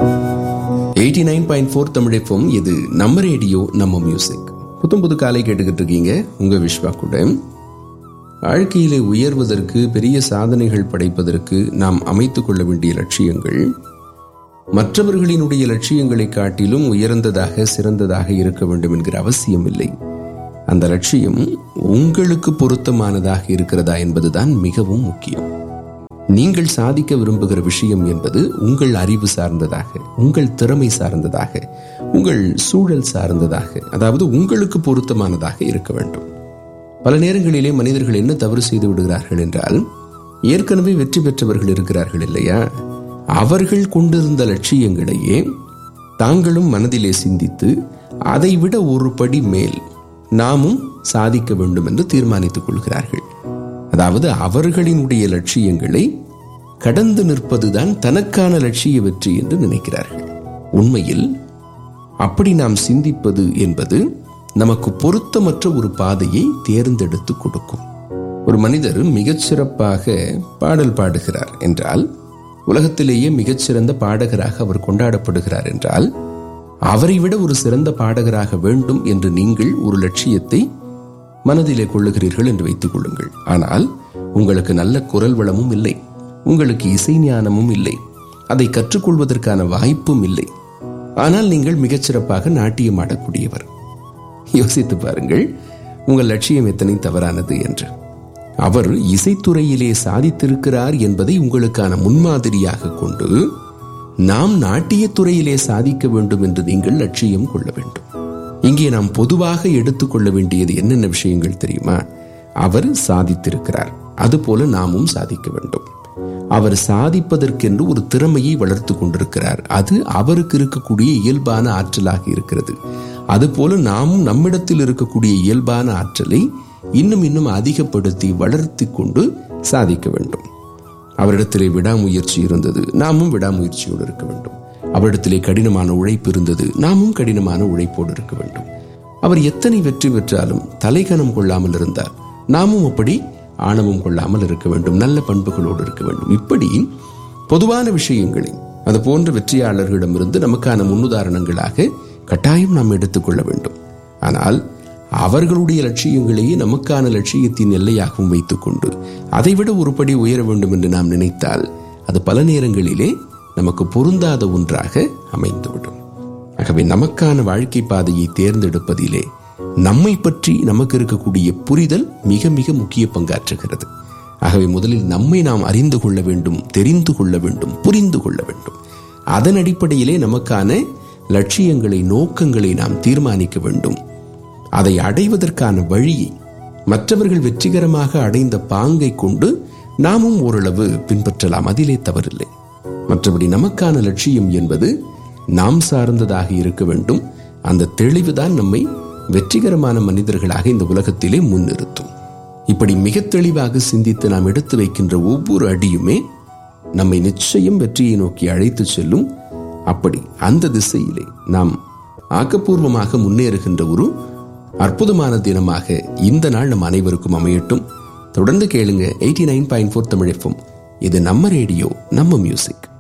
eighty nine point four தமிழப்பம் இது நம்ம ரேடியோ நம்ம மியூசிக் புத்தம் புது காலை கேட்டுக்கிட்டு இருக்கீங்க உங்க விஸ்வா கூட வாழ்க்கையிலே உயர்வதற்கு பெரிய சாதனைகள் படைப்பதற்கு நாம் அமைத்துக் கொள்ள வேண்டிய லட்சியங்கள் மற்றவர்களினுடைய லட்சியங்களை காட்டிலும் உயர்ந்ததாக சிறந்ததாக இருக்க வேண்டும் என்கிற அவசியம் இல்லை அந்த லட்சியம் உங்களுக்கு பொருத்தமானதாக இருக்கிறதா என்பதுதான் மிகவும் முக்கியம் நீங்கள் சாதிக்க விரும்புகிற விஷயம் என்பது உங்கள் அறிவு சார்ந்ததாக உங்கள் திறமை சார்ந்ததாக உங்கள் சூழல் சார்ந்ததாக அதாவது உங்களுக்கு பொருத்தமானதாக இருக்க வேண்டும் பல நேரங்களிலே மனிதர்கள் என்ன தவறு செய்து விடுகிறார்கள் என்றால் ஏற்கனவே வெற்றி பெற்றவர்கள் இருக்கிறார்கள் இல்லையா அவர்கள் கொண்டிருந்த லட்சியங்களையே தாங்களும் மனதிலே சிந்தித்து அதைவிட ஒரு படி மேல் நாமும் சாதிக்க வேண்டும் என்று தீர்மானித்துக் கொள்கிறார்கள் அதாவது அவர்களினுடைய லட்சியங்களை கடந்து நிற்பதுதான் தனக்கான லட்சிய வெற்றி என்று நினைக்கிறார்கள் உண்மையில் அப்படி நாம் சிந்திப்பது என்பது நமக்கு பொருத்தமற்ற ஒரு பாதையை தேர்ந்தெடுத்து கொடுக்கும் ஒரு மனிதர் மிகச்சிறப்பாக பாடல் பாடுகிறார் என்றால் உலகத்திலேயே மிகச்சிறந்த பாடகராக அவர் கொண்டாடப்படுகிறார் என்றால் அவரை விட ஒரு சிறந்த பாடகராக வேண்டும் என்று நீங்கள் ஒரு லட்சியத்தை மனதிலே கொள்ளுகிறீர்கள் என்று வைத்துக் கொள்ளுங்கள் ஆனால் உங்களுக்கு நல்ல குரல் வளமும் இல்லை உங்களுக்கு இசை ஞானமும் இல்லை அதை கற்றுக்கொள்வதற்கான வாய்ப்பும் இல்லை ஆனால் நீங்கள் மிகச்சிறப்பாக நாட்டியம் ஆடக்கூடியவர் யோசித்து பாருங்கள் உங்கள் லட்சியம் எத்தனை தவறானது என்று அவர் இசைத்துறையிலே சாதித்திருக்கிறார் என்பதை உங்களுக்கான முன்மாதிரியாக கொண்டு நாம் நாட்டியத்துறையிலே சாதிக்க வேண்டும் என்று நீங்கள் லட்சியம் கொள்ள வேண்டும் இங்கே நாம் பொதுவாக எடுத்துக்கொள்ள வேண்டியது என்னென்ன விஷயங்கள் தெரியுமா அவர் சாதித்திருக்கிறார் அதுபோல நாமும் சாதிக்க வேண்டும் அவர் சாதிப்பதற்கென்று ஒரு திறமையை வளர்த்து கொண்டிருக்கிறார் அது அவருக்கு இருக்கக்கூடிய இயல்பான ஆற்றலாக இருக்கிறது அதுபோல நாமும் நம்மிடத்தில் இருக்கக்கூடிய இயல்பான ஆற்றலை இன்னும் இன்னும் அதிகப்படுத்தி வளர்த்தி கொண்டு சாதிக்க வேண்டும் அவரிடத்திலே விடாமுயற்சி இருந்தது நாமும் விடாமுயற்சியோடு இருக்க வேண்டும் அவரிடத்திலே கடினமான உழைப்பு இருந்தது நாமும் கடினமான உழைப்போடு இருக்க வேண்டும் அவர் எத்தனை வெற்றி பெற்றாலும் தலைகணம் கொள்ளாமல் இருந்தார் நாமும் அப்படி ஆணவம் கொள்ளாமல் இருக்க வேண்டும் நல்ல பண்புகளோடு இருக்க வேண்டும் இப்படி பொதுவான விஷயங்களை அது போன்ற வெற்றியாளர்களிடமிருந்து நமக்கான முன்னுதாரணங்களாக கட்டாயம் நாம் எடுத்துக்கொள்ள வேண்டும் ஆனால் அவர்களுடைய லட்சியங்களையே நமக்கான லட்சியத்தின் எல்லையாகவும் வைத்துக்கொண்டு அதைவிட ஒருபடி உயர வேண்டும் என்று நாம் நினைத்தால் அது பல நேரங்களிலே நமக்கு பொருந்தாத ஒன்றாக அமைந்துவிடும் ஆகவே நமக்கான வாழ்க்கை பாதையை தேர்ந்தெடுப்பதிலே நம்மை பற்றி நமக்கு இருக்கக்கூடிய புரிதல் மிக மிக முக்கிய பங்காற்றுகிறது ஆகவே முதலில் நம்மை நாம் அறிந்து கொள்ள வேண்டும் தெரிந்து கொள்ள வேண்டும் புரிந்து கொள்ள வேண்டும் அதன் அடிப்படையிலே நமக்கான லட்சியங்களை நோக்கங்களை நாம் தீர்மானிக்க வேண்டும் அதை அடைவதற்கான வழியை மற்றவர்கள் வெற்றிகரமாக அடைந்த பாங்கை கொண்டு நாமும் ஓரளவு பின்பற்றலாம் அதிலே தவறில்லை மற்றபடி நமக்கான லட்சியம் என்பது நாம் சார்ந்ததாக இருக்க வேண்டும் அந்த தெளிவுதான் நம்மை வெற்றிகரமான மனிதர்களாக இந்த உலகத்திலே முன்னிறுத்தும் இப்படி மிக தெளிவாக சிந்தித்து நாம் எடுத்து வைக்கின்ற ஒவ்வொரு அடியுமே நம்மை நிச்சயம் வெற்றியை நோக்கி அழைத்து செல்லும் அப்படி அந்த திசையிலே நாம் ஆக்கப்பூர்வமாக முன்னேறுகின்ற ஒரு அற்புதமான தினமாக இந்த நாள் நம் அனைவருக்கும் அமையட்டும் தொடர்ந்து கேளுங்க eighty nine point four Tamil FM இது நம்ம ரேடியோ நம்ம மியூசிக்